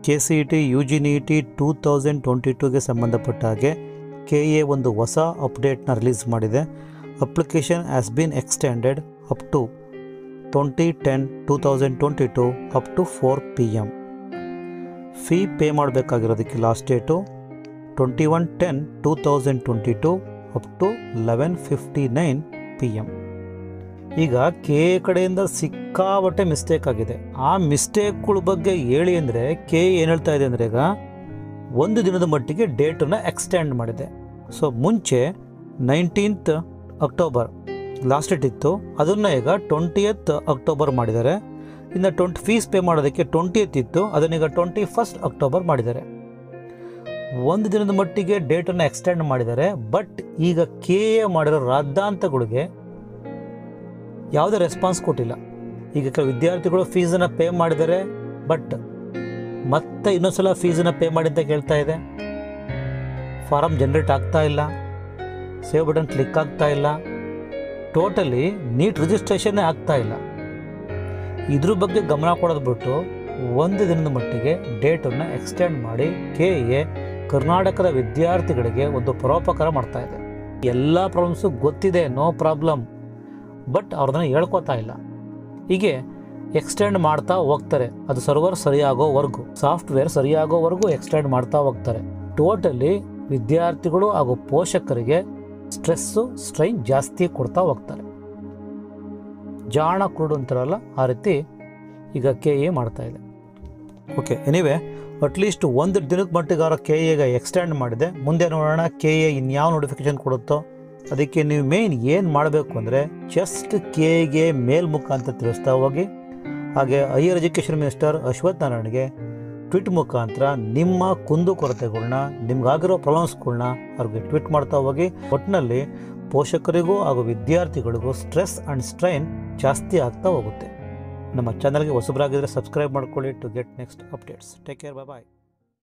K C E T U G NEET two thousand twenty ಟೂಗೆ ಸಂಬಂಧಪಟ್ಟ ಹಾಗೆ K A ಒಂದು ಹೊಸ ಅಪ್ಡೇಟ್ನ ರಿಲೀಸ್ ಮಾಡಿದೆ application has been extended up to twenty ten two thousand twenty two up to four P M fee pay ಮಾಡಬೇಕಾಗಿರೋದಕ್ಕೆ last date twenty one ten two thousand twenty two up to eleven fifty nine P M ಈಗ K A ಕಡೆಯಿಂದ ಸಿಕ್ಕಾಬಟ್ಟೆ mistake ಆಗಿದೆ ಆ ಮಿಸ್ಟೇಕ್ಗಳ ಬಗ್ಗೆ ಹೇಳಿ ಅಂದರೆ K ಏನು ಹೇಳ್ತಾ ಇದೆ ಅಂದರೆ ಈಗ ಒಂದು ದಿನದ ಮಟ್ಟಿಗೆ ಡೇಟನ್ನು ಎಕ್ಸ್ಟೆಂಡ್ ಮಾಡಿದೆ ಸೊ ಮುಂಚೆ ನೈನ್ಟೀನ್ತ್ ಅಕ್ಟೋಬರ್ ಲಾಸ್ಟ್ ಡೇಟ್ ಇತ್ತು ಅದನ್ನು ಈಗ ಟ್ವೆಂಟಿಯತ್ ಅಕ್ಟೋಬರ್ ಮಾಡಿದ್ದಾರೆ ಇನ್ನು ಟ್ವೆಂಟಿ ಫೀಸ್ ಪೇ ಮಾಡೋದಕ್ಕೆ ಟ್ವೆಂಟಿಯತ್ ಇತ್ತು ಅದನ್ನೀಗ ಟ್ವೆಂಟಿ ಫಸ್ಟ್ ಅಕ್ಟೋಬರ್ ಮಾಡಿದ್ದಾರೆ ಒಂದು ದಿನದ ಮಟ್ಟಿಗೆ ಡೇಟನ್ನು ಎಕ್ಸ್ಟೆಂಡ್ ಮಾಡಿದ್ದಾರೆ ಬಟ್ ಈಗ ಕೆ ಎ ಮಾಡಿರೋ ರಾದ್ದಾಂತಗಳಿಗೆ ಯಾವುದೇ ರೆಸ್ಪಾನ್ಸ್ ಕೊಟ್ಟಿಲ್ಲ ಈಗ ಕೆಲವು ವಿದ್ಯಾರ್ಥಿಗಳು ಫೀಸನ್ನು ಪೇ ಮಾಡಿದ್ದಾರೆ ಬಟ್ ಮತ್ತೆ ಇನ್ನೊಂದ್ಸಲ ಫೀಸನ್ನು ಪೇ ಮಾಡಿ ಅಂತ ಕೇಳ್ತಾ ಇದೆ ಫಾರಮ್ ಜನ್ರೇಟ್ ಆಗ್ತಾ ಇಲ್ಲ ಸೇವ್ ಬಟನ್ ಕ್ಲಿಕ್ ಆಗ್ತಾ ಇಲ್ಲ ಟೋಟಲಿ ನೀಟ್ ರಿಜಿಸ್ಟ್ರೇಷನ್ನೇ ಆಗ್ತಾ ಇಲ್ಲ ಇದ್ರ ಬಗ್ಗೆ ಗಮನ ಕೊಡೋದು ಬಿಟ್ಟು ಒಂದು ದಿನದ ಮಟ್ಟಿಗೆ ಡೇಟನ್ನು ಎಕ್ಸ್ಟೆಂಡ್ ಮಾಡಿ ಕೆ ಎ ಕರ್ನಾಟಕದ ವಿದ್ಯಾರ್ಥಿಗಳಿಗೆ ಒಂದು ಪರೋಪಕಾರ ಮಾಡ್ತಾ ಇದೆ ಎಲ್ಲ ಪ್ರಾಬ್ಲಮ್ಸು ಗೊತ್ತಿದೆ ನೋ ಪ್ರಾಬ್ಲಮ್ ಬಟ್ ಅವ್ರದನ್ನ ಹೇಳ್ಕೊತಾ ಇಲ್ಲ ಹೀಗೆ ಎಕ್ಸ್ಟೆಂಡ್ ಮಾಡ್ತಾ ಹೋಗ್ತಾರೆ ಅದು ಸರ್ವರ್ ಸರಿಯಾಗೋವರೆಗೂ ಸಾಫ್ಟ್ವೇರ್ ಸರಿಯಾಗೋವರೆಗೂ ಎಕ್ಸ್ಟೆಂಡ್ ಮಾಡ್ತಾ ಹೋಗ್ತಾರೆ ಟೋಟಲಿ ವಿದ್ಯಾರ್ಥಿಗಳು ಹಾಗೂ ಪೋಷಕರಿಗೆ ಸ್ಟ್ರೆಸ್ಸು ಸ್ಟ್ರೈನ್ ಜಾಸ್ತಿ ಕೊಡ್ತಾ ಹೋಗ್ತಾರೆ ಜಾಣ ಕುರುಡು ಅಂತಾರಲ್ಲ ಆ ರೀತಿ ಈಗ ಕೆ ಎ ಮಾಡ್ತಾ ಇದೆ ಓಕೆ ಎನಿವೆ ಅಟ್ಲೀಸ್ಟ್ ಒಂದು ದಿನದ ಮಟ್ಟಿಗಾರ ಕೆ ಎಗೆ ಎಕ್ಸ್ಟೆಂಡ್ ಮಾಡಿದೆ ಮುಂದೆ ನೋಡೋಣ ಕೆ ಎ ಇನ್ಯಾವ ನೋಟಿಫಿಕೇಶನ್ ಕೊಡುತ್ತೋ ಅದಕ್ಕೆ ನೀವು ಮೇನ್ ಏನು ಮಾಡಬೇಕು ಅಂದರೆ ಜಸ್ಟ್ ಕೆಗೆ ಮೇಲ್ ಮುಖಾಂತರ ತಿಳಿಸ್ತಾ ಹೋಗಿ ಹಾಗೆ ಹೈಯರ್ ಎಜುಕೇಷನ್ ಮಿನಿಸ್ಟರ್ ಅಶ್ವಥ್ ನಾರಾಯಣ್ಗೆ ಟ್ವಿಟ್ ಮುಖಾಂತರ ನಿಮ್ಮ ಕುಂದುಕೊರತೆಗಳ್ನ ನಿಮ್ಗಾಗಿರೋ ಪ್ರಾಬ್ಲಮ್ಸ್ಗಳ್ನ ಅವ್ರಿಗೆ ಟ್ವೀಟ್ ಮಾಡ್ತಾ ಹೋಗಿ ಒಟ್ಟಿನಲ್ಲಿ ಪೋಷಕರಿಗೂ ಹಾಗೂ ವಿದ್ಯಾರ್ಥಿಗಳಿಗೂ ಸ್ಟ್ರೆಸ್ ಆ್ಯಂಡ್ ಸ್ಟ್ರೈನ್ ಜಾಸ್ತಿ ಆಗ್ತಾ ಹೋಗುತ್ತೆ ನಮ್ಮ ಚಾನಲ್ಗೆ ಹೊಸಬರಾಗಿದ್ದರೆ ಸಬ್ಸ್ಕ್ರೈಬ್ ಮಾಡ್ಕೊಳ್ಳಿ to get next updates take care bye